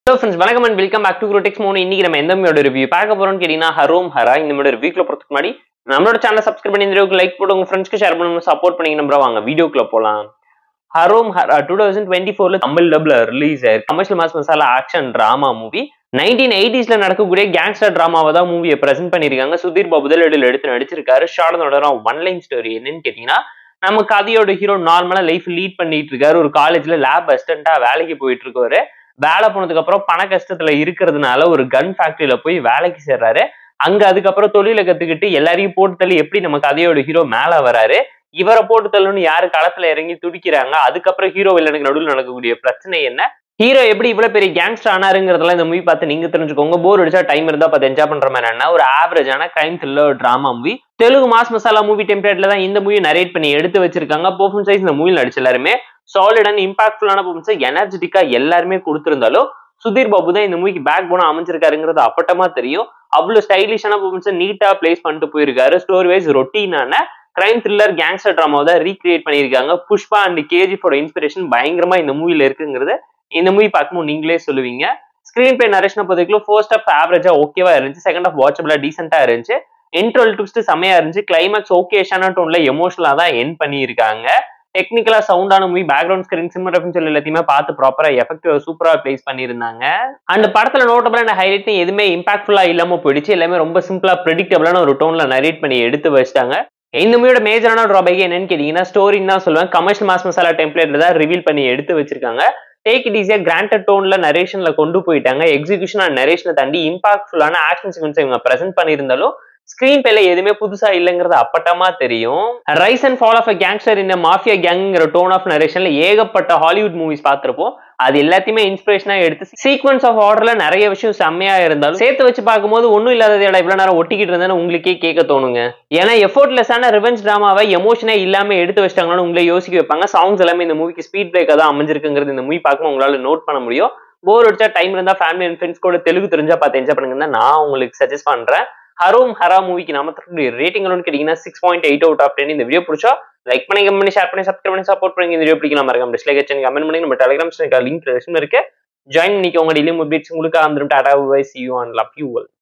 hello friends வணக்கம் and welcome back to குரோடெக்ஸ் மோனு இன்னைக்கு நம்ம எந்த மூவியோட ரிவ்யூ பார்க்க போறோம்னு கேட்டீங்கன்னா ஹரோம் ஹரா இந்த மூவியோட ரிவ்யூக்குள்ள போறதுக்கு முன்னாடி நம்மளோட சேனல் சப்ஸ்கிரைப் பண்ணி இந்த வீடியோக்கு லைக் போட்டு உங்க ஃப்ரெண்ட்ஸ்க்கு ஷேர் பண்ணி சப்போர்ட் பண்ணி நம்புற வாங்க வீடியோக்குள்ள போலாம் Harom Hara two thousand twenty ஃபோர்ல தமிழ் டப்ல ரிலீஸ் ஆயிருக்கு commercial mass masala action drama movie nineteen எயிட்டிஸ்ல நடக்கக்கூடிய கேங்ஸ்டர் டிராமாவை தான் மூவியை பிரசென்ட் பண்ணிருக்காங்க சுதீர் பாபு முதலில் எடுத்து நடிச்சிருக்காரு ஷார்டனோட ஒன் லைன் ஸ்டோரி என்னன்னு கேட்டீங்கன்னா நம்ம கதையோட ஹீரோ நார்மலா லைஃப் லீட் பண்ணிட்டு இருக்காரு ஒரு காலேஜ்ல லேப் அசிஸ்டண்டா வேலைக்கு போயிட்டு இருக்காரு வேலை போனதுக்கு அப்புறம் பண கஷ்டத்துல இருக்கிறதுனால ஒரு கன் ஃபேக்டரியில போய் வேலைக்கு சேர்றாரு அங்க அதுக்கப்புறம் தொழிலை கத்துக்கிட்டு எல்லாரையும் போட்டு தள்ளி எப்படி நம்ம கதையோட ஹீரோ மேல வராரு இவரை போட்டு தள்ளுன்னு யாரு களத்துல இறங்கி துடிக்கிறாங்க அதுக்கப்புறம் ஹீரோ வில்லனுக்கு நடுவில் நடக்கக்கூடிய பிரச்சனை என்ன ஹீரோ எப்படி இவ்வளவு பெரிய கேங்ஸ்டர் ஆனாருங்கிறதெல்லாம் இந்த மூவி பார்த்து நீங்க தெரிஞ்சுக்கோங்க போர் அடிச்சா டைம் இருந்தா பார்த்து என்ஜாய் பண்ற மாதிரி என்ன ஒரு ஆவரேஜான crime thriller drama movie Telugu mass masala movie டெம்ப்ளேட்ல தான் இந்த மூவி நரேட் பண்ணி எடுத்து வச்சிருக்காங்க பெர்ஃபார்மன்ஸ் சைஸ் இந்த மூவியில் நடிச்ச எல்லாருமே சாலிட் அண்ட் இம்பாக்ட்ஃபுல்லான பெர்ஃபார்மன்ஸ் எனர்ஜெட்டிக்கா எல்லாருமே கொடுத்திருந்தாலும் சுதீர் பாபு தான் இந்த மூவிக்கு பேக் போனா அமைஞ்சிருக்காருங்கிறது அப்பட்டமா தெரியும் அவ்வளவு ஸ்டைலிஷான பெர்ஃபார்மன்ஸ் நீட்டா பிளேஸ் பண்ணிட்டு போயிருக்காரு ஸ்டோரி வைஸ் ரொட்டீனான கிரைம் த்ரில்லர் கேங்ஸ்டர் ட்ராமாவை தான் ரீக்ரியேட் பண்ணியிருக்காங்க புஷ்பா அண்ட் கேஜிஃபோட இன்ஸ்பிரேஷன் பயங்கரமா இந்த மூவில இருக்குங்கிறது இந்த மூவி பார்க்கும்போது நீங்களே சொல்லுவீங்க ஸ்கிரீன் பிளே நரேஷனை பொறுத்தவரைக்கும் ஃபர்ஸ்ட் ஆஃப் ஆவரேஜா ஓகேவா இருந்துச்சு செகண்ட் ஆஃப் வாட்சபிளா டீசென்டா இருந்துச்சு இன்ட்ரோல் ட்விஸ்ட் செமையா இருந்துச்சு கிளைமேக்ஸ் ஓகேஷான டோன்ல எமோஷனலா தான் என் பண்ணியிருக்காங்க டெக்னிக்கலா சவுண்டான மூவி பேக்ரவுண்ட் ஸ்கிரீன் சிம்மரஃபின் சொல்லி எல்லாத்தையுமே பார்த்து ப்ராப்பரா எஃபெக்டிவ் சூப்பரா பிளேஸ் பண்ணியிருந்தாங்க அண்ட் படத்துல நோட்டபிளான ஹைலைட் எதுவுமே இம்பாக்ட்ஃபுல்லா இல்லாம போயிடுச்சு எல்லாமே ரொம்ப சிம்பிளா ப்ரெடிக்டபிளான ஒரு டோன்ல நரேட் பண்ணி எடுத்து வச்சிட்டாங்க இந்த மூவியோட மேஜரான ட்ராபேக் என்னன்னு கேட்டீங்கன்னா ஸ்டோரின்னு தான் சொல்லுவேன் கமர்ஷியல் மாஸ் மசாலா டெம்ப்ளேட்ல தான் ரிவீல் பண்ணி எடுத்து வச்சிருக்காங்க டேக் இட் ஈஸியா கிராண்டட் டோன்ல நரேஷன்ல கொண்டு போயிட்டாங்க எக்ஸிகியூஷன் அண்ட் நரேஷனை தாண்டி இம்பாக்ட்ஃபுல்லான ஆக்ஷன் சீக்வன்ஸ் இவங்க பிரசென்ட் பண்ணியிருந்தாலும் ஸ்கிரீன் பிளேல எதுவுமே புதுசா இல்லைங்கிறது அப்பட்டமா தெரியும் rise and fall of a gangster இந்த மாஃபியா கேங்கிற டோன் ஆஃப் நரேஷன்ல ஏகப்பட்ட ஹாலிவுட் மூவிஸ் பார்த்திருப்போம் அது எல்லாத்தையுமே இன்ஸ்பிரேஷனா எடுத்து சீக்வன்ஸ் ஆஃப் ஆர்டர்ல நிறைய விஷயம் செம்மையா இருந்தாலும் சேர்த்து வச்சு பார்க்கும்போது ஒன்றும் இல்லாத இடம் இவ்வளவு நேரம் ஒட்டிக்கிட்டு இருந்தேன்னு உங்களுக்கே கேட்க தோணுங்க ஏன்னா எஃபோர்ட்லெஸ்ஸான ரிவெஞ்ச் டிராமாவை எமோஷனே இல்லாம எடுத்து வச்சிட்டாங்கன்னு உங்களை யோசிக்க வைப்பாங்க சாங்ஸ் எல்லாமே இந்த மூவிக்கு ஸ்பீட் பிரேக்காக தான் அமைஞ்சிருக்குங்கிறது இந்த மூவி பார்க்கும்போது உங்களால நோட் பண்ண முடியும் போர் அடிச்சா டைம் இருந்தா ஃபேமிலி அண்ட் ஃப்ரெண்ட்ஸ் கூட தெலுங்கு தெரிஞ்சா பார்த்து என்ஜாய் பண்ணுங்க நான் உங்களுக்கு சஜஸ்ட் பண்றேன் ஹரோம் ஹரா மூவிக்கு நாம தரக்கூடிய ரேட்டிங் கேட்டீங்கன்னா six point eight out of ten இந்த வீடியோ பிடிச்சா லைக் பண்ணி கமெண்ட் பண்ணி ஷேர் பண்ணி சப்ஸ்கிரைப் பண்ணி சப்போர்ட் பண்ணி இந்த வீடியோ பிடிக்கலாம் மறக்காம டிஸ்லைக் வச்சு கமெண்ட் பண்ணி நம்ம டெலிகிராம் லிங்க் இருக்கு ஜாயின் பண்ணிக்கோங்க டெய்லியும் அப்டேட்ஸ் உங்களுக்கு வந்துடும் tata bye see you and love you well